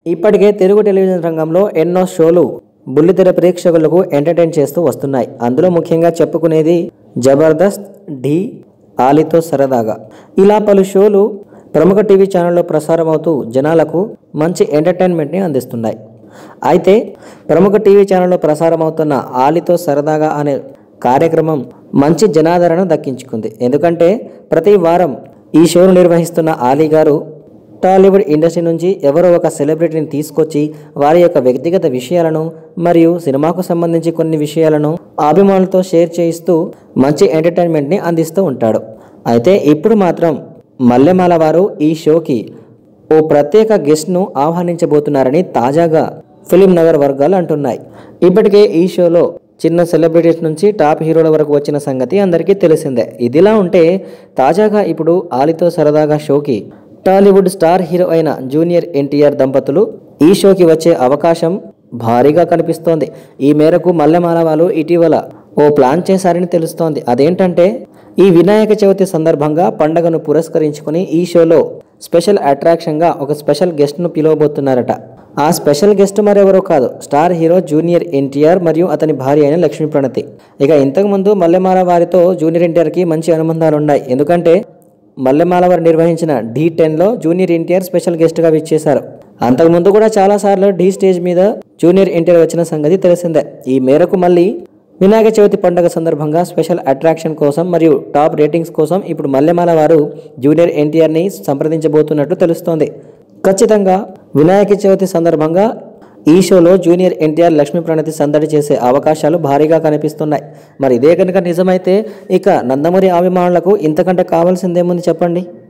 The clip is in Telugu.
ఇప్పటికే తెలుగు టెలివిజన్ రంగంలో ఎన్నో షోలు బుల్లితెర ప్రేక్షకులకు ఎంటర్టైన్ చేస్తూ వస్తున్నాయి అందులో ముఖ్యంగా చెప్పుకునేది జబర్దస్త్ ఢీ ఆలితో సరదాగా ఇలా పలు షోలు ప్రముఖ టీవీ ఛానల్లో ప్రసారం అవుతూ జనాలకు మంచి ఎంటర్టైన్మెంట్ని అందిస్తున్నాయి అయితే ప్రముఖ టీవీ ఛానల్లో ప్రసారం అవుతున్న ఆలితో సరదాగా అనే కార్యక్రమం మంచి జనాదరణ దక్కించుకుంది ఎందుకంటే ప్రతి వారం ఈ షోను నిర్వహిస్తున్న ఆలీ గారు టాలీవుడ్ ఇండస్ట్రీ నుంచి ఎవరో ఒక సెలబ్రిటీని తీసుకొచ్చి వారి యొక్క వ్యక్తిగత విషయాలను మరియు సినిమాకు సంబంధించి కొన్ని విషయాలను అభిమానులతో షేర్ చేయిస్తూ మంచి ఎంటర్టైన్మెంట్ని అందిస్తూ ఉంటాడు అయితే ఇప్పుడు మాత్రం మల్లెమాల వారు ఈ షోకి ఓ ప్రత్యేక గెస్ట్ను ఆహ్వానించబోతున్నారని తాజాగా ఫిలిం నగర్ వర్గాలు అంటున్నాయి ఇప్పటికే ఈ షోలో చిన్న సెలబ్రిటీస్ నుంచి టాప్ హీరోల వరకు వచ్చిన సంగతి అందరికీ తెలిసిందే ఇదిలా ఉంటే తాజాగా ఇప్పుడు ఆలితో సరదాగా షోకి టాలీవుడ్ స్టార్ హీరో అయిన జూనియర్ ఎన్టీఆర్ దంపతులు ఈ షోకి వచ్చే అవకాశం భారీగా కనిపిస్తోంది ఈ మేరకు మల్లెమాల వాళ్ళు ఇటీవల ఓ ప్లాన్ చేశారని తెలుస్తోంది అదేంటంటే ఈ వినాయక చవితి సందర్భంగా పండగను పురస్కరించుకుని ఈ షోలో స్పెషల్ అట్రాక్షన్గా ఒక స్పెషల్ గెస్ట్ను పిలవబోతున్నారట ఆ స్పెషల్ గెస్ట్ మరెవరో కాదు స్టార్ హీరో జూనియర్ ఎన్టీఆర్ మరియు అతని భార్య అయిన లక్ష్మీ ప్రణతి ఇక ఇంతకుముందు మల్లెమాల వారితో జూనియర్ ఎన్టీఆర్కి మంచి అనుబంధాలు ఉన్నాయి ఎందుకంటే మల్లెమాల వారు నిర్వహించిన ఢీ టెన్లో జూనియర్ ఎన్టీఆర్ స్పెషల్ గెస్ట్గా విచ్చేశారు అంతకుముందు కూడా చాలాసార్లు ఢీ స్టేజ్ మీద జూనియర్ ఎన్టీఆర్ వచ్చిన సంగతి తెలిసిందే ఈ మేరకు మళ్ళీ వినాయక చవితి పండుగ సందర్భంగా స్పెషల్ అట్రాక్షన్ కోసం మరియు టాప్ రేటింగ్స్ కోసం ఇప్పుడు మల్లెమాల వారు జూనియర్ ఎన్టీఆర్ని సంప్రదించబోతున్నట్టు తెలుస్తోంది ఖచ్చితంగా వినాయక చవితి సందర్భంగా ఈ షోలో జూనియర్ ఎన్టీఆర్ లక్ష్మీ ప్రణతి సందడి చేసే అవకాశాలు భారీగా కనిపిస్తున్నాయి మరి ఇదే కనుక నిజమైతే ఇక నందమూరి అభిమానులకు ఇంతకంటే కావాల్సిందేముంది చెప్పండి